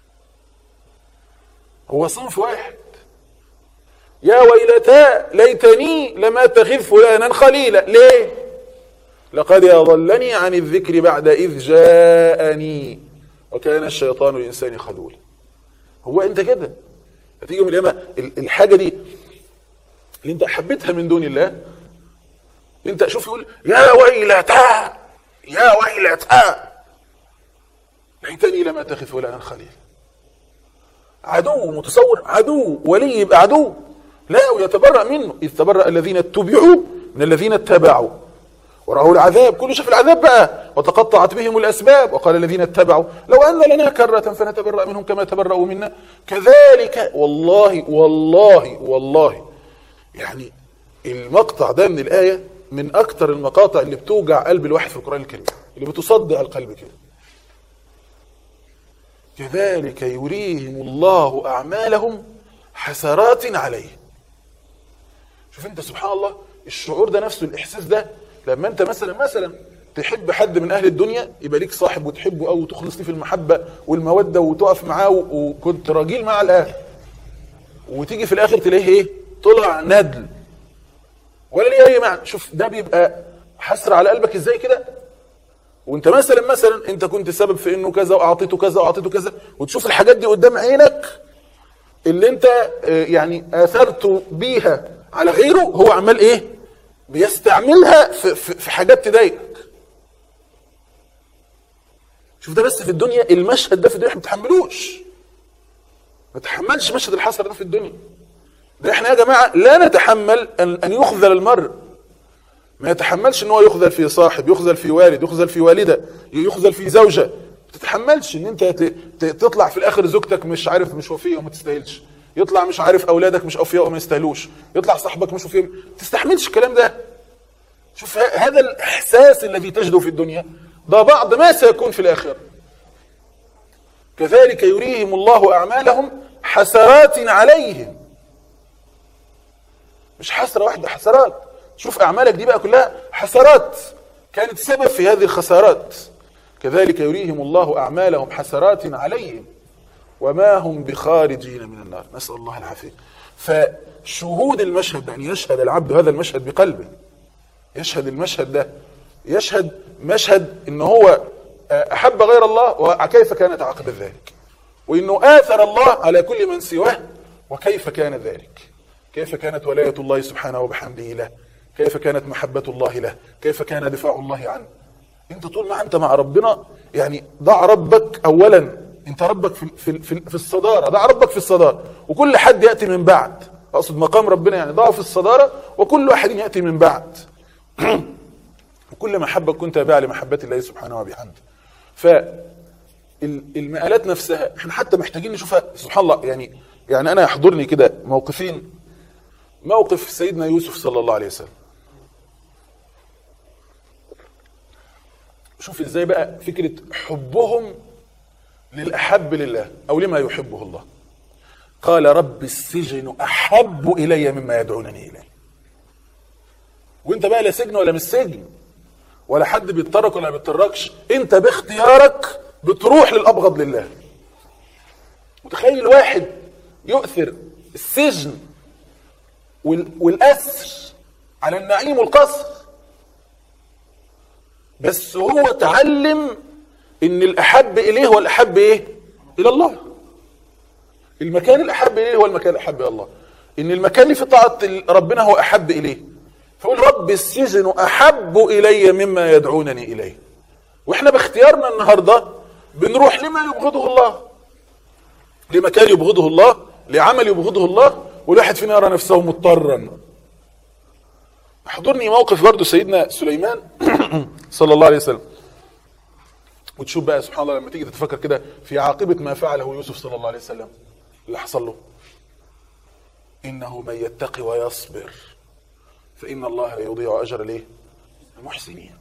Speaker 2: هو صنف واحد يا ويلتى ليتني لم أتخذ فلانا خليلا ليه لقد أضلني عن الذكر بعد إذ جاءني وكان الشيطان الإنسان خذولا هو أنت كده هتيجي يوم القيامه ال- الحاجه دي اللي انت حبيتها من دون الله انت شوف يقول يا ويلتا يا ويلتا ليتني لم اتخذ فلانا خليل عدو متصور عدو ولي يبقى عدو لا ويتبرأ منه إذ تبرأ الذين اتبعوا من الذين اتبعوا ورأوا العذاب كل شاف العذاب بقى وتقطعت بهم الأسباب وقال الذين اتبعوا لو أن لنا كرة فنتبرأ منهم كما تبرأوا منا كذلك والله والله والله يعني المقطع ده من الآية من أكتر المقاطع اللي بتوجع قلب الواحد في القرآن الكريم اللي بتصدع القلب كده كذلك يريهم الله أعمالهم حسرات عليه شوف انت سبحان الله الشعور ده نفسه الاحساس ده لما انت مثلا مثلا تحب حد من اهل الدنيا يبقى ليك صاحب وتحبه قوي وتخلص ليه في المحبه والموده وتقف معاه و- وكنت راجل مع الاخر وتيجي في الاخر تلاقيه ايه طلع ندل ولا ليه اي معنى شوف ده بيبقى حسر على قلبك ازاي كده وانت مثلا مثلا انت كنت سبب في انه كذا واعطيته كذا واعطيته كذا وتشوف الحاجات دي قدام عينك اللي انت آه، يعني اثرت بيها على غيره هو عمال ايه بيستعملها في, في, في حاجات تضايقك شوف ده بس في الدنيا المشهد ده في الدنيا احنا ما بنتحملوش ما تحملش مشهد الحسره ده في الدنيا ده احنا يا جماعه لا نتحمل ان ان يخذل المرء ما يتحملش ان هو يخذل في صاحب يخذل في والد يخذل في والده يخذل في زوجه ما تتحملش ان انت ت- ت- تطلع في الاخر زوجتك مش عارف مش وفيه وما تستاهلش يطلع مش عارف اولادك مش اوفياء وما يستاهلوش يطلع صاحبك مش وفيه ما تستحملش الكلام ده شوف ه- هذا الإحساس الذي تجده في الدنيا ده بعض ما سيكون في الآخرة كذلك يريهم الله أعمالهم حسرات عليهم مش حسرة واحدة حسرات شوف أعمالك دي بقى كلها حسرات كانت سبب في هذه الخسارات كذلك يريهم الله أعمالهم حسرات عليهم وما هم بخارجين من النار نسأل الله العافية فشهود المشهد أن يشهد العبد هذا المشهد بقلبه يشهد المشهد ده يشهد مشهد ان هو احب غير الله وكيف كانت عاقبه ذلك وانه اثر الله على كل من سواه وكيف كان ذلك كيف كانت ولايه الله سبحانه وبحمده له كيف كانت محبه الله له كيف كان دفاع الله عنه انت طول ما انت مع ربنا يعني ضع ربك اولا انت ربك في في في, في الصداره ضع ربك في الصداره وكل حد ياتي من بعد اقصد مقام ربنا يعني ضعه في الصداره وكل واحد ياتي من بعد وكل محبة كنت تابعة لمحبة الله سبحانه وبحمده فالمقالات نفسها احنا حتى محتاجين نشوفها سبحان الله يعني يعني انا يحضرني كده موقفين موقف سيدنا يوسف صلى الله عليه وسلم شوف ازاي بقى فكرة حبهم للأحب لله أو لما يحبه الله قال رب السجن أحب إلي مما يدعونني إليه وانت بقى لا سجن ولا مش سجن ولا حد بيضطرك ولا ما بيضطركش انت باختيارك بتروح للابغض لله متخيل واحد يؤثر السجن وال- والاسر على النعيم والقصر بس هو تعلم ان الاحب اليه هو الاحب ايه الى الله المكان الاحب اليه هو المكان الاحب الى الله ان المكان اللي في طاعه ربنا هو احب اليه فقول رب السجن احب الي مما يدعونني اليه واحنا باختيارنا النهارده بنروح لما يبغضه الله لمكان يبغضه الله لعمل يبغضه الله والواحد فينا يرى نفسه مضطرا حضرني موقف برضه سيدنا سليمان صلى الله عليه وسلم وتشوف بقى سبحان الله لما تيجي تتفكر كده في عاقبة ما فعله يوسف صلى الله عليه وسلم اللي حصل له إنه من يتقي ويصبر فإن الله لا يضيع أجر ليه المحسنين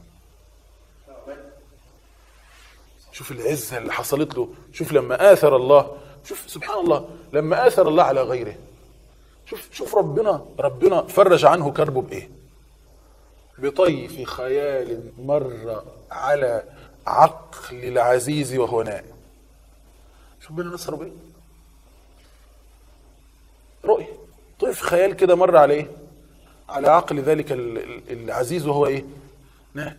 Speaker 2: شوف العزة اللي حصلت له شوف لما آثر الله شوف سبحان الله لما آثر الله على غيره شوف شوف ربنا ربنا فرج عنه كربه بإيه بطيف خيال مر على عقل العزيز وهو نائم شوف ربنا نصره بإيه رؤية طيف خيال كده مر على إيه على عقل ذلك ال- ال- العزيز وهو إيه نائم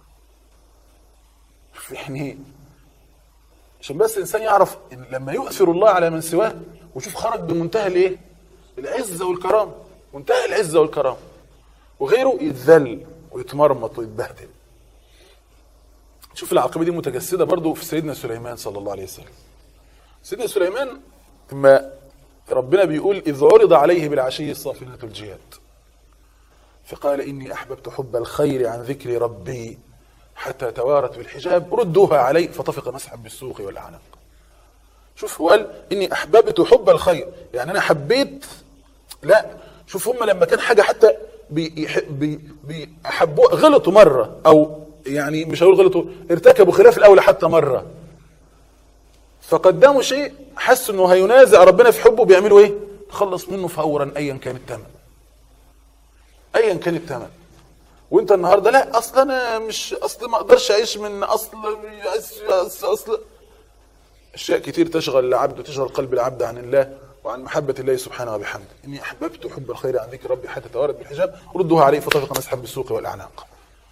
Speaker 2: شوف يعني عشان بس الانسان يعرف ان لما يؤثر الله على من سواه وشوف خرج بمنتهى الايه؟ العزه والكرامه منتهى العزه والكرامه وغيره يتذل ويتمرمط ويتبهدل شوف العاقبه دي متجسده برضو في سيدنا سليمان صلى الله عليه وسلم سيدنا سليمان لما ربنا بيقول اذ عرض عليه بالعشي الصافنه الجياد فقال اني احببت حب الخير عن ذكر ربي حتى توارت بالحجاب ردوها علي فطفق مسحا بالسوق والاعناق شوف هو قال اني احببت حب الخير يعني انا حبيت لا شوف هم لما كان حاجه حتى بيح- بي بيحبوا غلطوا مره او يعني مش هقول غلطوا ارتكبوا خلاف الاولى حتى مره فقدموا شيء حسوا انه هينازع ربنا في حبه بيعملوا ايه؟ خلص منه فورا ايا كان الثمن ايا كان الثمن وانت النهارده لا اصل انا مش اصل ما اقدرش اعيش من اصل اصل, أصل اشياء كتير تشغل العبد وتشغل قلب العبد عن الله وعن محبة الله سبحانه وبحمده إني أحببت حب الخير عن ذكر ربي حتى توارد بالحجاب ردوها عليه فطفق مسحا بالسوق والأعناق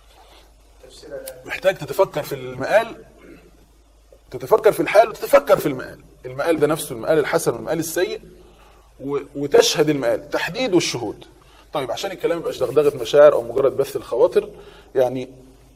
Speaker 2: محتاج تتفكر في المقال تتفكر في الحال وتتفكر في المقال المقال ده نفسه المقال الحسن والمقال السيء و- وتشهد المقال تحديد والشهود طيب عشان الكلام يبقاش دغدغه مشاعر او مجرد بث الخواطر يعني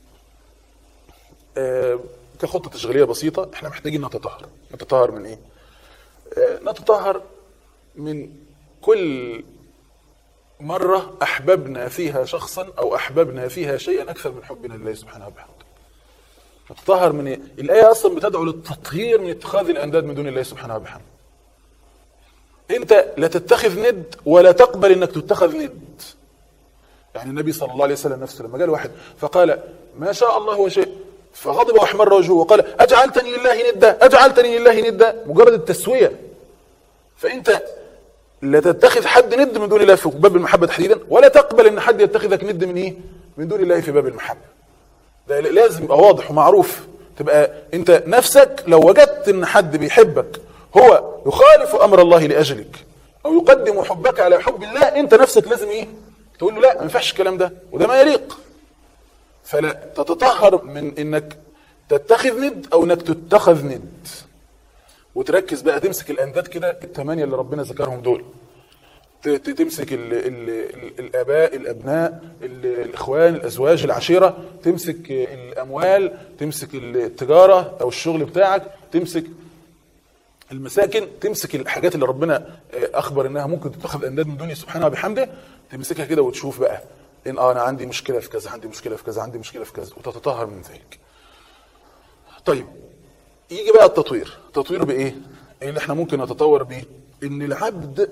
Speaker 2: آه كخطه تشغيليه بسيطه احنا محتاجين نتطهر نتطهر من ايه آه نتطهر من كل مرة أحببنا فيها شخصا أو أحببنا فيها شيئا أكثر من حبنا لله سبحانه وبحمده نتطهر من إيه؟ الآية أصلا بتدعو للتطهير من اتخاذ الأنداد من دون الله سبحانه وبحمده انت لا تتخذ ند ولا تقبل انك تتخذ ند يعني النبي صلى الله عليه وسلم نفسه لما جاء واحد فقال ما شاء الله وشئ فغضب واحمر وجهه وقال اجعلتني لله ندا اجعلتني لله ندا مجرد التسويه فانت لا تتخذ حد ند من دون الله في باب المحبه تحديدا ولا تقبل ان حد يتخذك ند من ايه من دون الله في باب المحبه ده لازم يبقى واضح ومعروف تبقى انت نفسك لو وجدت ان حد بيحبك هو يخالف امر الله لاجلك او يقدم حبك على حب الله انت نفسك لازم ايه تقول له لا ما ينفعش الكلام ده وده ما يليق فلا تتطهر من انك تتخذ ند او انك تتخذ ند وتركز بقى تمسك الانداد كده الثمانيه اللي ربنا ذكرهم دول ت- ت- تمسك ال ال ال الاباء الابناء ال الاخوان الازواج العشيره تمسك الاموال تمسك التجاره او الشغل بتاعك تمسك المساكن تمسك الحاجات اللي ربنا اخبر انها ممكن تتخذ انداد من دنيا سبحانه وبحمده تمسكها كده وتشوف بقى ان اه انا عندي مشكله في كذا عندي مشكله في كذا عندي مشكله في كذا وتتطهر من ذلك. طيب يجي بقى التطوير، التطوير بايه؟ ايه اللي احنا ممكن نتطور بيه؟ ان العبد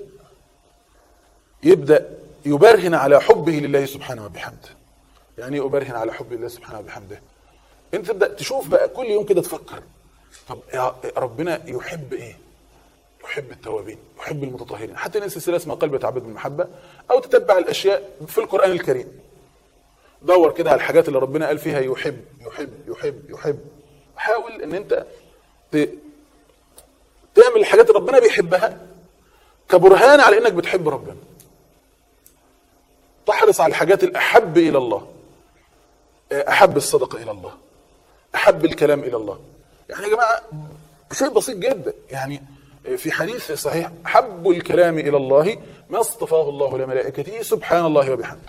Speaker 2: يبدا يبرهن على حبه لله سبحانه وبحمده. يعني ايه يبرهن على حب الله سبحانه وبحمده؟ انت تبدا تشوف بقى كل يوم كده تفكر طب يا ربنا يحب ايه؟ يحب التوابين يحب المتطهرين حتى ننسى سلسله اسمها قلب يتعبد بالمحبه او تتبع الاشياء في القران الكريم دور كده على الحاجات اللي ربنا قال فيها يحب يحب يحب يحب حاول ان انت ت... تعمل الحاجات اللي ربنا بيحبها كبرهان على انك بتحب ربنا تحرص على الحاجات الاحب الى الله احب الصدقه الى الله احب الكلام الى الله يعني يا جماعه شيء بسيط جدا يعني في حديث صحيح حب الكلام الى الله ما اصطفاه الله لملائكته سبحان الله وبحمده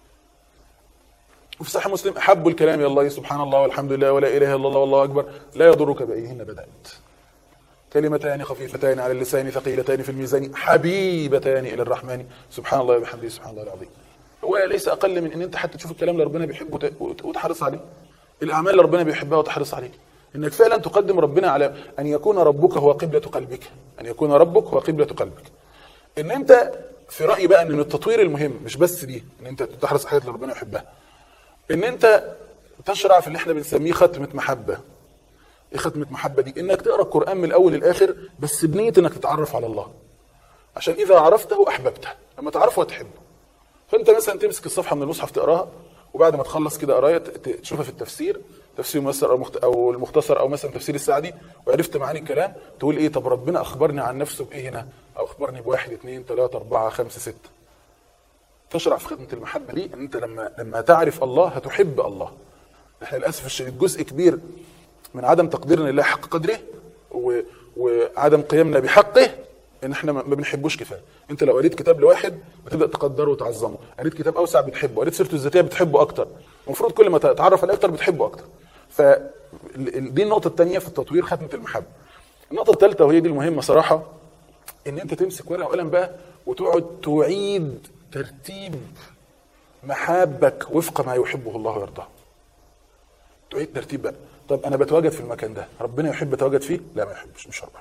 Speaker 2: وفي صحيح مسلم احب الكلام الى الله سبحان الله والحمد لله ولا اله الا الله والله اكبر لا يضرك بايهن بدات كلمتان خفيفتان على اللسان ثقيلتان في الميزان حبيبتان الى الرحمن سبحان الله وبحمده سبحان الله العظيم هو ليس اقل من ان انت حتى تشوف الكلام اللي ربنا بيحبه وتحرص عليه الاعمال اللي ربنا بيحبها وتحرص عليه انك فعلا تقدم ربنا على ان يكون ربك هو قبلة قلبك ان يكون ربك هو قبلة قلبك ان انت في رايي بقى ان من التطوير المهم مش بس دي ان انت تحرص على الحاجات اللي ربنا يحبها ان انت تشرع في اللي احنا بنسميه ختمه محبه ايه ختمه محبه دي انك تقرا القران من الاول للاخر بس بنيه انك تتعرف على الله عشان اذا عرفته احببته لما تعرفه هتحبه فانت مثلا تمسك الصفحه من المصحف تقراها وبعد ما تخلص كده قرايه تشوفها في التفسير تفسير ميسر او او المختصر او مثلا تفسير السعدي وعرفت معاني الكلام تقول ايه طب ربنا اخبرني عن نفسه بايه هنا او اخبرني بواحد اثنين ثلاثه اربعه خمسه سته تشرع في خدمه المحبه دي ان انت لما لما تعرف الله هتحب الله احنا للاسف الشديد جزء كبير من عدم تقديرنا لله حق قدره و... وعدم قيامنا بحقه ان احنا ما بنحبوش كفايه انت لو قريت كتاب لواحد بتبدا تقدره وتعظمه قريت كتاب اوسع بتحبه قريت سيرته الذاتيه بتحبه اكتر المفروض كل ما تتعرف عليه اكتر بتحبه اكتر ف دي النقطه الثانيه في التطوير ختمه المحبه النقطه الثالثه وهي دي المهمه صراحه ان انت تمسك ورقه وقلم بقى وتقعد تعيد ترتيب محابك وفق ما يحبه الله ويرضاه تعيد ترتيب بقى طب انا بتواجد في المكان ده ربنا يحب اتواجد فيه لا ما يحبش مش هروح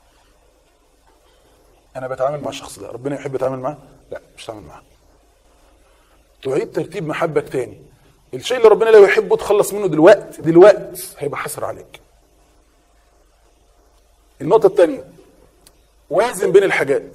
Speaker 2: انا بتعامل مع الشخص ده ربنا يحب اتعامل معاه لا مش هتعامل معاه تعيد ترتيب محبك تاني الشيء اللي ربنا لا يحبه تخلص منه دلوقتي دلوقتي هيبقى حسر عليك النقطة الثانية وازن بين الحاجات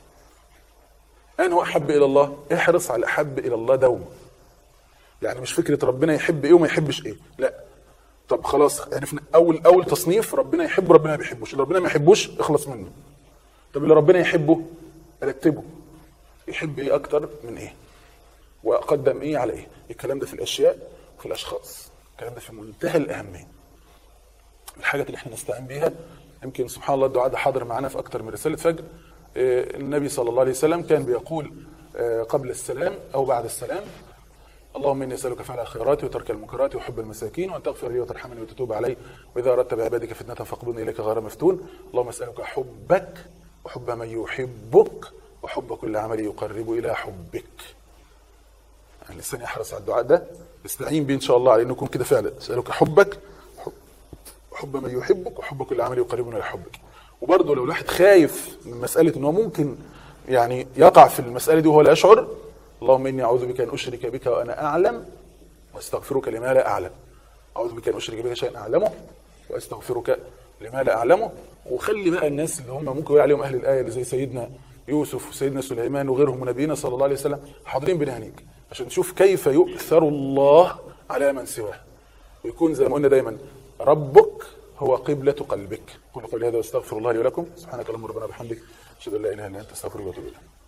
Speaker 2: أنه أحب إلى الله احرص على الأحب إلى الله دوما يعني مش فكرة ربنا يحب إيه وما يحبش إيه لا طب خلاص عرفنا أول أول تصنيف ربنا يحبه ربنا ما بيحبوش اللي ربنا ما يحبوش اخلص منه طب اللي ربنا يحبه رتبه يحب ايه اكتر من ايه واقدم ايه على ايه الكلام ده في الاشياء وفي الاشخاص الكلام ده في منتهى الاهميه الحاجات اللي احنا نستعين بيها يمكن سبحان الله الدعاء ده حاضر معانا في اكتر من رساله فجر النبي صلى الله عليه وسلم كان بيقول قبل السلام او بعد السلام اللهم اني اسالك فعل الخيرات وترك المنكرات وحب المساكين وان تغفر لي وترحمني وتتوب علي واذا اردت بعبادك فتنه فاقبضني اليك غير مفتون اللهم اسالك حبك وحب من يحبك وحب كل عمل يقرب الى حبك يعني الانسان يحرص على الدعاء ده استعين بيه ان شاء الله على انه يكون كده فعلا اسالك حبك وحب من يحبك وحب كل عمل يقربنا الى حبك وبرضه لو الواحد خايف من مساله ان هو ممكن يعني يقع في المساله دي وهو لا يشعر اللهم اني اعوذ بك ان اشرك بك وانا اعلم واستغفرك لما لا اعلم اعوذ بك ان اشرك بك شيئا اعلمه واستغفرك لما لا اعلمه وخلي بقى الناس اللي هم ممكن يقول عليهم اهل الايه اللي زي سيدنا يوسف وسيدنا سليمان وغيرهم من نبينا صلى الله عليه وسلم حاضرين بنهنيك عشان تشوف كيف يؤثر الله على من سواه ويكون زي ما قلنا دايما ربك هو قبلة قلبك قولوا قولي هذا واستغفر الله لي ولكم سبحانك اللهم ربنا وبحمدك اشهد ان لا اله الا انت استغفرك واتوب اليك